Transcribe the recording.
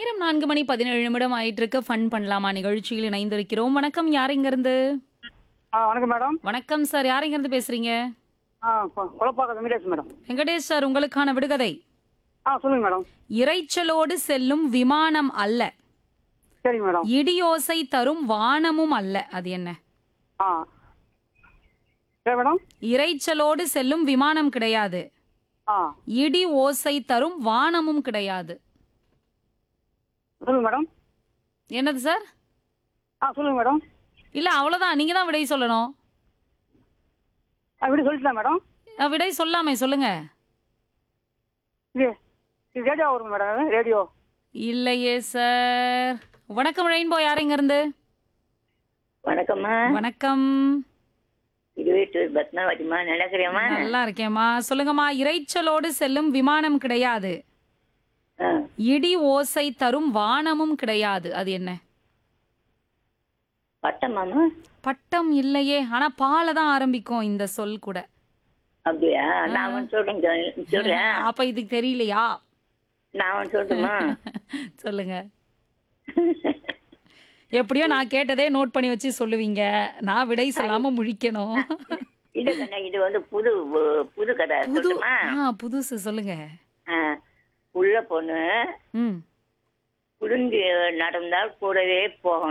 நேரம் நான்கு மணி பதினேழு நிமிடம் ஆயிட்டு இருக்கு ஃபன் பண்ணலாமா நிகழ்ச்சியில் இணைந்திருக்கிறோம் வணக்கம் யார் இங்க இருந்து ஆ வணக்கம் மேடம் வணக்கம் சார் யார் இங்க இருந்து பேசுறீங்க ஆ கொ- கொலப்பாக்கம் வெங்கடேஷ் மேடம் வெங்கடேஷ் சார் உங்களுக்கான விடுகதை ஆ சொல்லுங்க மேடம் இரைச்சலோடு செல்லும் விமானம் அல்ல சரிங்க மேடம் இடியோசை தரும் வானமும் அல்ல அது என்ன ஆ சரி மேடம் இரைச்சலோடு செல்லும் விமானம் கிடையாது ஆ இடி ஓசை தரும் வானமும் கிடையாது சொல்லுங்க மேடம் என்னது சார் ஆ சொல்லுங்க மேடம் இல்ல அவ்வளவுதான் நீங்க தான் விடை சொல்லணும் ஆ இப்படி சொல்லிட்டேன் மேடம் அஹ், விடை சொல்லாமே சொல்லுங்க இது இது ரேடியோ வருங்க மேடம் ரேடியோ இல்லையே சார் வணக்கம் ரெயின்போ யார் இங்க இருந்து வணக்கம்மா வணக்கம் இது வீட்டு பத்மாவதிமா நினைக்கிறியம்மா நல்லா இருக்கேம்மா சொல்லுங்கம்மா இரைச்சலோடு செல்லும் விமானம் கிடையாது ஆ, இடி ஓசை தரும் வானமும் கிடையாது அது என்ன பட்டம்மாமா பட்டம் இல்லையே ஆனா பால தான் ஆரம்பிக்கும் இந்த சொல் கூட அப்படியா நான் ஒன்று சொல்றேன் சொல்~ சொல்றேன் அப்ப இதுக்கு தெரியலையா நான் ஒன்று சொல்லட்டுமா சொல்லுங்க எப்படியோ நான் கேட்டதே நோட் பண்ணி வச்சு சொல்லுவீங்க நான் விடை சொல்லாம முழிக்கணும் இது கண்ணா இது வந்து புது புது கதை புது சொல்லட்டுமா ஆ புதுசு சொல்லுங்க ஆ, உள்ள பொண்ணு ம் குடுங்கி நடந்தால் கூடவே போகணும்